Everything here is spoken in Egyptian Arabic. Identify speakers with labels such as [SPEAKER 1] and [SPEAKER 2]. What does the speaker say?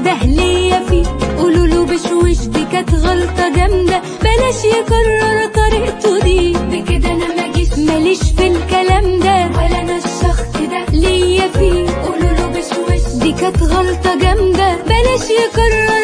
[SPEAKER 1] ده ليا فيه قولوا له بشوش دي كانت غلطة جامدة بلاش يكرر طريقته دي بكده انا ماجيش ماليش في الكلام ده ولا انا الشخص ده ليا فيه قولوا له بشوش دي كانت غلطة جامدة بلاش يكرر